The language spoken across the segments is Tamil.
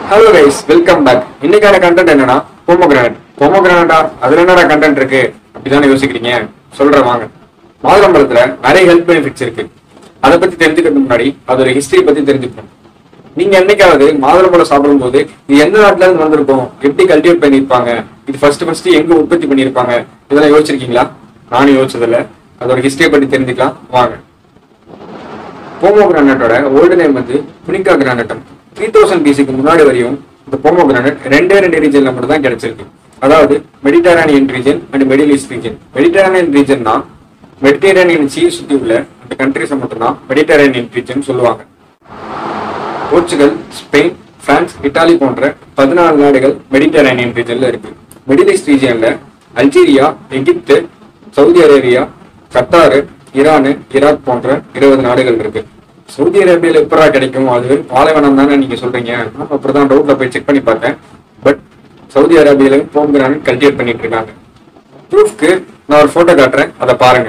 ஹலோ கைஸ் வெல்கம் பேக் இன்னைக்கான கண்டென்ட் என்னன்னா போமோகிரானட் போமோகிரானடா அதுல என்னடா கண்டென்ட் இருக்கு அப்படிதானே யோசிக்கிறீங்க சொல்றேன் வாங்க மாதுளம்பழத்துல நிறைய ஹெல்த் பெனிஃபிட்ஸ் இருக்கு அதை பத்தி தெரிஞ்சுக்கிறதுக்கு முன்னாடி அதோட ஹிஸ்டரி பத்தி தெரிஞ்சுக்கணும் நீங்க என்னைக்காவது மாதுளம்பழம் சாப்பிடும்போது இது எந்த நாட்டுல இருந்து வந்திருக்கும் எப்படி கல்டிவேட் பண்ணியிருப்பாங்க இது ஃபர்ஸ்ட் ஃபர்ஸ்ட் எங்க உற்பத்தி பண்ணியிருப்பாங்க இதெல்லாம் யோசிச்சிருக்கீங்களா நானும் யோசிச்சதில்ல அதோட ஹிஸ்டரியை பத்தி தெரிஞ்சுக்கலாம் வாங்க போமோ கிரானட்டோட ஓல்டு நேம் வந்து புனிகா கிரானட்டம் த்ரீ தௌசண்ட் பிசிக்கு முன்னாடி வரையும் இந்த போமோ கிரானட் ரெண்டே ரெண்டு ரீஜன்ல மட்டும் தான் கிடைச்சிருக்கு அதாவது Mediterranean region and middle east region Mediterranean ரீஜன்னா மெடிட்டரேனியன் சீ சுத்தி உள்ள அந்த கண்ட்ரிஸை மட்டும்தான் மெடிட்டரேனியன் ரீஜன் சொல்லுவாங்க போர்ச்சுகல் ஸ்பெயின் பிரான்ஸ் இத்தாலி போன்ற பதினாலு நாடுகள் மெடிட்டரேனியன் ரீஜன்ல இருக்கு மிடில் ஈஸ்ட் ரீஜன்ல Algeria Egypt Saudi Arabia Qatar Iran Iraq போன்ற இருபது நாடுகள் இருக்கு சவுதி அரேபியால எப்படா கிடைக்கும் அது வெறும் பாலைவனம் தானே நீங்க சொல்றீங்க நான் அப்படிதான் டவுட்ல போய் செக் பண்ணி பார்த்தேன் பட் சவுதி அரேபியால போம்கிரானட் கல்டிவேட் பண்ணிட்டு இருக்காங்க ப்ரூஃப்க்கு நான் ஒரு போட்டோ காட்டுறேன் அதை பாருங்க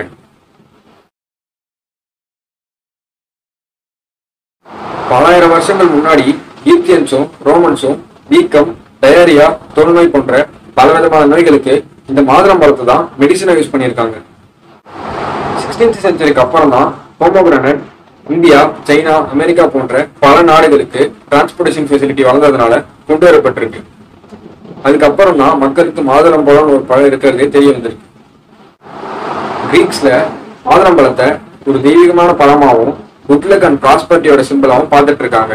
பலாயிரம் வருஷங்கள் முன்னாடி ஈத்தியன்ஸும் ரோமன்ஸும் வீக்கம் டயரியா தொழுநோய் போன்ற பலவிதமான நோய்களுக்கு இந்த மாதுளம் பழத்தை தான் மெடிசனை யூஸ் பண்ணியிருக்காங்க சிக்ஸ்டீன்த் செஞ்சுரிக்கு அப்புறம் தான் போமோகிரானட் இந்தியா சைனா அமெரிக்கா போன்ற பல நாடுகளுக்கு டிரான்ஸ்போர்டேஷன் ஃபெசிலிட்டி வளர்ந்ததுனால கொண்டு வரப்பட்டிருக்கு அதுக்கப்புறம் தான் மக்களுக்கு மாதுளம்பழம்னு ஒரு பழம் இருக்கிறதே தெரிய வந்திருக்கு கிரீக்ஸ்ல மாதுளம்பழத்தை ஒரு தெய்வீகமான பழமாவும் குட்லக் அண்ட் ப்ராஸ்பர்ட்டியோட சிம்பிளாவும் பார்த்துட்டு இருக்காங்க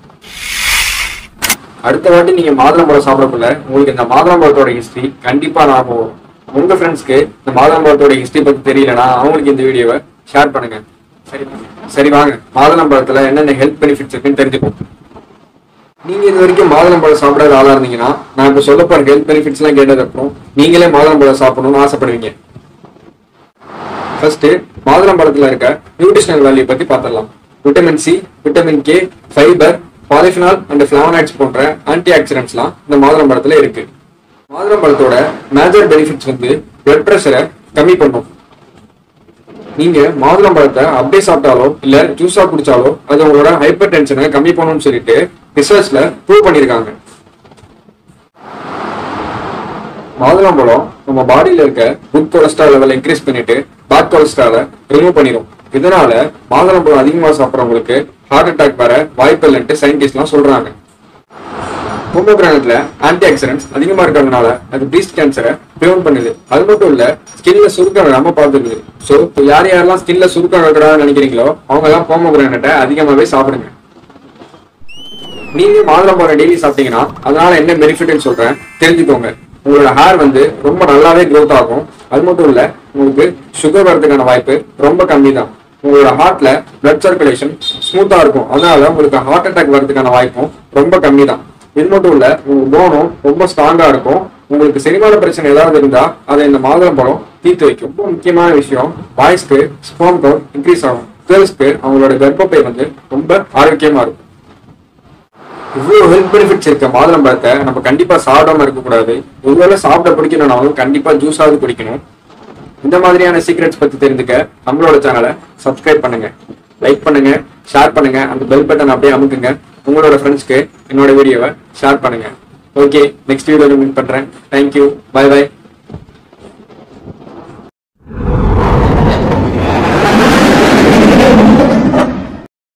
அடுத்த வாட்டி நீங்க மாதுளம்பழம் சாப்பிடக்குள்ள உங்களுக்கு இந்த மாதுளம்பழத்தோட ஹிஸ்டரி கண்டிப்பா ஞாபகம் வரும் உங்க ஃப்ரெண்ட்ஸ்க்கு இந்த மாதுளம்பழத்தோட ஹிஸ்டரி பத்தி தெரியலனா அவங்களுக்கு இந்த வீடியோவை ஷேர் பண்ணுங்க சரி சரி வாங்க மாதுளம்பழத்துல என்னென்ன ஹெல்த் பெனிஃபிட்ஸ் இருக்குன்னு தெரிஞ்சுப்போம் நீங்க இது வரைக்கும் மாதுளம்பழம் சாப்பிடாத ஆளா இருந்தீங்கன்னா நான் இப்ப சொல்ல போற ஹெல்த் பெனிஃபிட்ஸ் எல்லாம் கேட்டது அப்புறம் நீங்களே மாதுளம்பழம் சாப்பிடணும்னு ஆசைப்படுவீங்க ஃபர்ஸ்ட் மாதுளம்பழத்துல இருக்க நியூட்ரிஷனல் வேல்யூ பத்தி பார்த்துடலாம் vitamin C vitamin K fibre polyphenol and flavonoids போன்ற ஆன்டி ஆக்சிடென்ட்ஸ்லாம் இந்த மாதுளம்பழத்துல இருக்கு மாதுளம்பழத்தோட மேஜர் பெனிஃபிட்ஸ் வந்து பிளட் ப்ரெஷரை கம்மி பண்ணும் நீங்க மாதுளம்பழத்தை அப்படியே சாப்பிட்டாலோ இல்ல ஜூஸா குடிச்சாலோ அது உங்களோட ஹைப்பர் டென்ஷனை கம்மி பண்ணும்னு சொல்லிட்டு ரிசர்ச்ல ப்ரூவ் பண்ணிருக்காங்க மாதுளம்பழம் நம்ம பாடியில இருக்க குட் கொலஸ்ட்ரால் லெவல் இன்க்ரீஸ் பண்ணிட்டு பேட் கொலஸ்ட்ராலை ரிமூவ் பண்ணிடும் இதனால மாதுளம்பழம் அதிகமா சாப்பிட்றவங்களுக்கு ஹார்ட் அட்டாக் வர வாய்ப்பு இல்லைன்ட்டு சயின்டிஸ்ட்லாம் சொல்றாங்க போமோகிரானட்ல ஆன்டி ஆக்சிடென்ட்ஸ் அதிகமா இருக்கிறதுனால அது பிரீஸ்ட் கேன்சரை ப்ரிவென்ட் பண்ணுது அது மட்டும் இல்ல ஸ்கின்ல சுருக்கம் விடாம பார்த்துருது ஸோ இப்போ யார் யாரெல்லாம் ஸ்கின்ல சுருக்கம் வைக்கிறான்னு நினைக்கிறீங்களோ அவங்க எல்லாம் போமோகிரானட்டை அதிகமாவே சாப்பிடுங்க நீங்க மாதுளம்பழம் டெய்லி சாப்பிட்டீங்கன்னா அதனால என்ன பெனிஃபிட்னு சொல்றேன் தெரிஞ்சுக்கோங்க உங்களோட ஹேர் வந்து ரொம்ப நல்லாவே க்ரோத் ஆகும் அது மட்டும் இல்ல உங்களுக்கு சுகர் வரதுக்கான வாய்ப்பு ரொம்ப கம்மி தான் உங்களோட ஹார்ட்ல பிளட் சர்க்குலேஷன் ஸ்மூத்தா இருக்கும் அதனால உங்களுக்கு ஹார்ட் அட்டாக் வரதுக்கான வாய்ப்பும் ரொம்ப கம்மி தான் இது மட்டும் இல்ல உங்க போனும் ரொம்ப ஸ்ட்ராங்கா இருக்கும் உங்களுக்கு செரிமான பிரச்சனை ஏதாவது இருந்தா அதை இந்த மாதுளம்பழம் தீர்த்து வைக்கும் ரொம்ப முக்கியமான விஷயம் பாய்ஸ்க்கு ஸ்போம் கவுண்ட் இன்க்ரீஸ் ஆகும் கேர்ள்ஸ்க்கு அவங்களோட கர்ப்பப்பை வந்து ரொம்ப ஆரோக்கியமா இருக்கும் இவ்வளவு ஹெல்த் பெனிஃபிட்ஸ் இருக்க மாதுளம்பழத்தை நம்ம கண்டிப்பா சாப்பிடாம இருக்கக்கூடாது ஒருவேளை சாப்பிட பிடிக்கணும்னாலும் கண்டிப்பா ஜூஸாவது குடிக்கணும் இந்த மாதிரியான சீக்ரெட்ஸ் பத்தி தெரிஞ்சுக்க நம்மளோட சேனலை சப்ஸ்கிரைப் பண்ணுங்க லைக் பண்ணுங்க ஷேர் பண்ணுங்க அந்த பெல் பட்டன் அப்படியே அமுக்குங்க உங்களோட ஃப்ரெண்ட்ஸ்க்கு என்னோட வீடியோவை ஷேர் பண்ணுங்க ஓகே நெக்ஸ்ட் வீடியோவில் மீட் பண்றேன் தேங்க்யூ பை பை